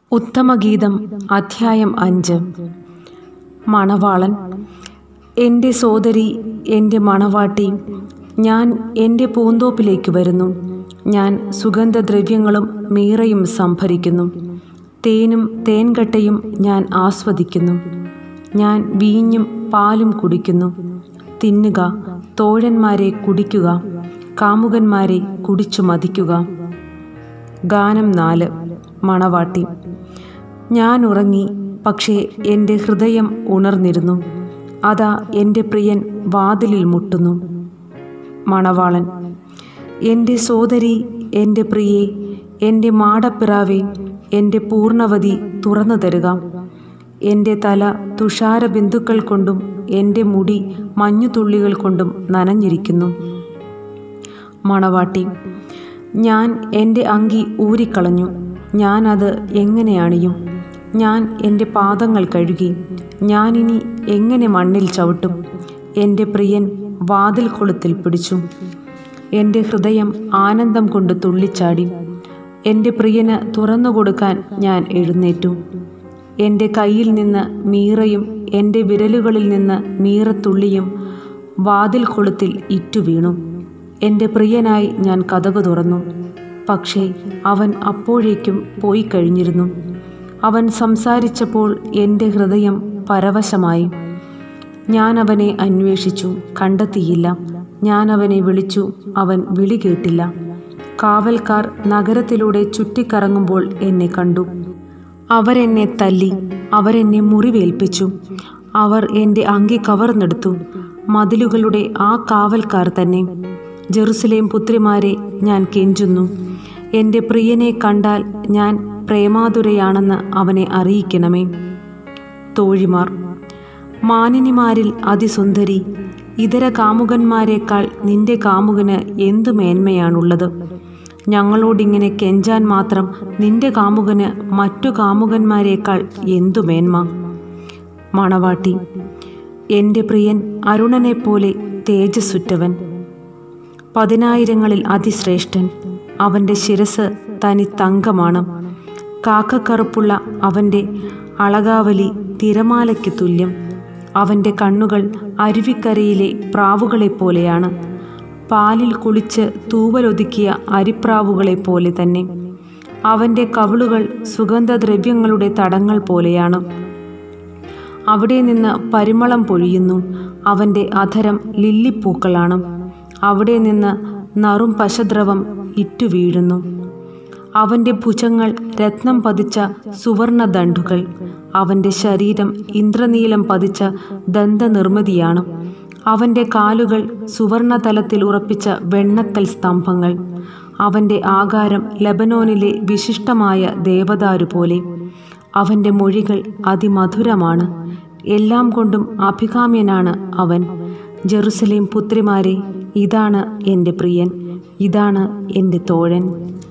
ഉത്തമഗീതം അധ്യായം അഞ്ച് മണവാളൻ എൻ്റെ സോദരി എൻ്റെ മണവാട്ടി ഞാൻ എൻ്റെ പൂന്തോപ്പിലേക്ക് വരുന്നു ഞാൻ സുഗന്ധദ്രവ്യങ്ങളും മീറയും സംഭരിക്കുന്നു തേനും തേൻകട്ടയും ഞാൻ ആസ്വദിക്കുന്നു ഞാൻ വീഞ്ഞും പാലും കുടിക്കുന്നു തിന്നുക തോഴന്മാരെ കുടിക്കുക കാമുകന്മാരെ കുടിച്ചു മതിക്കുക ഗാനം നാല് മണവാട്ടി ഞാൻ ഉറങ്ങി പക്ഷേ എൻ്റെ ഹൃദയം ഉണർന്നിരുന്നു അതാ എൻ്റെ പ്രിയൻ വാതിലിൽ മുട്ടുന്നു മണവാളൻ എൻ്റെ സോദരി എൻ്റെ പ്രിയേ എൻ്റെ മാടപ്പിറാവേ എൻ്റെ പൂർണ്ണവതി തുറന്നു തരുക എൻ്റെ തല തുഷാര ബിന്ദുക്കൾ കൊണ്ടും എൻ്റെ മുടി മഞ്ഞുതുള്ളികൾ കൊണ്ടും നനഞ്ഞിരിക്കുന്നു മണവാട്ടി ഞാൻ എൻ്റെ അങ്കി ഊരിക്കളഞ്ഞു ഞാൻ അത് എങ്ങനെ അണിയും ഞാൻ എൻ്റെ പാദങ്ങൾ കഴുകി ഞാനിനി എങ്ങനെ മണ്ണിൽ ചവിട്ടും എൻ്റെ പ്രിയൻ വാതിൽ കൊളുത്തിൽ പിടിച്ചു എൻ്റെ ഹൃദയം ആനന്ദം കൊണ്ട് തുള്ളിച്ചാടി എൻ്റെ പ്രിയന് തുറന്നു കൊടുക്കാൻ ഞാൻ എഴുന്നേറ്റു എൻ്റെ കയ്യിൽ നിന്ന് മീറയും എൻ്റെ വിരലുകളിൽ നിന്ന് മീറത്തുള്ളിയും വാതിൽ കൊളുത്തിൽ ഇറ്റു വീണു എൻ്റെ പ്രിയനായി ഞാൻ കഥകു തുറന്നു പക്ഷേ അവൻ അപ്പോഴേക്കും പോയി കഴിഞ്ഞിരുന്നു അവൻ സംസാരിച്ചപ്പോൾ എൻ്റെ ഹൃദയം പരവശമായി ഞാൻ അവനെ അന്വേഷിച്ചു കണ്ടെത്തിയില്ല ഞാൻ അവനെ വിളിച്ചു അവൻ വിളി കേട്ടില്ല കാവൽക്കാർ നഗരത്തിലൂടെ ചുറ്റിക്കറങ്ങുമ്പോൾ എന്നെ കണ്ടു അവരെന്നെ തല്ലി അവരെന്നെ മുറിവേൽപ്പിച്ചു അവർ എൻ്റെ അങ്കി കവർന്നെടുത്തു മതിലുകളുടെ ആ കാവൽക്കാർ തന്നെ ജെറുസലേം പുത്രിമാരെ ഞാൻ കെഞ്ചുന്നു എൻ്റെ പ്രിയനെ കണ്ടാൽ ഞാൻ പ്രേമാതുരയാണെന്ന് അവനെ അറിയിക്കണമേ തോഴിമാർ മാനിനിമാരിൽ അതിസുന്ദരി ഇതര കാമുകന്മാരെക്കാൾ നിന്റെ കാമുകന് എന്തു മേന്മയാണുള്ളത് ഞങ്ങളോടിങ്ങനെ കെഞ്ചാൻ മാത്രം നിന്റെ കാമുകന് മറ്റു കാമുകന്മാരെക്കാൾ എന്തു മേന്മ മണവാട്ടി എൻ്റെ പ്രിയൻ അരുണനെപ്പോലെ തേജസ്സുറ്റവൻ പതിനായിരങ്ങളിൽ അതിശ്രേഷ്ഠൻ അവൻ്റെ ശിരസ് തനി തങ്കമാണ് കാക്കക്കറുപ്പുള്ള അവൻ്റെ അളകാവലി തിരമാലയ്ക്ക് തുല്യം അവൻ്റെ കണ്ണുകൾ അരുവിക്കരയിലെ പ്രാവുകളെപ്പോലെയാണ് പാലിൽ കുളിച്ച് തൂവലൊതുക്കിയ അരിപ്രാവുകളെപ്പോലെ തന്നെ അവൻ്റെ കവിളുകൾ സുഗന്ധദ്രവ്യങ്ങളുടെ തടങ്ങൾ പോലെയാണ് അവിടെ നിന്ന് പരിമളം പൊഴിയുന്നു അവൻ്റെ അധരം ലില്ലിപ്പൂക്കളാണ് അവിടെ നിന്ന് നറും പശദ്രവം ഇറ്റു വീഴുന്നു അവൻ്റെ ഭുജങ്ങൾ രത്നം പതിച്ച സുവർണ ദണ്ഡുകൾ അവൻ്റെ ശരീരം ഇന്ദ്രനീലം പതിച്ച ദന്തനിർമ്മിതിയാണ് അവൻ്റെ കാലുകൾ സുവർണതലത്തിൽ ഉറപ്പിച്ച വെണ്ണക്കൽ സ്തംഭങ്ങൾ അവൻ്റെ ആകാരം ലബനോനിലെ വിശിഷ്ടമായ ദേവദാരു പോലെ അവൻ്റെ മൊഴികൾ അതിമധുരമാണ് എല്ലാം കൊണ്ടും അഭികാമ്യനാണ് അവൻ ജെറുസലേം പുത്രിമാരെ ഇതാണ് എൻ്റെ പ്രിയൻ ഇതാണ് എൻ്റെ തോഴൻ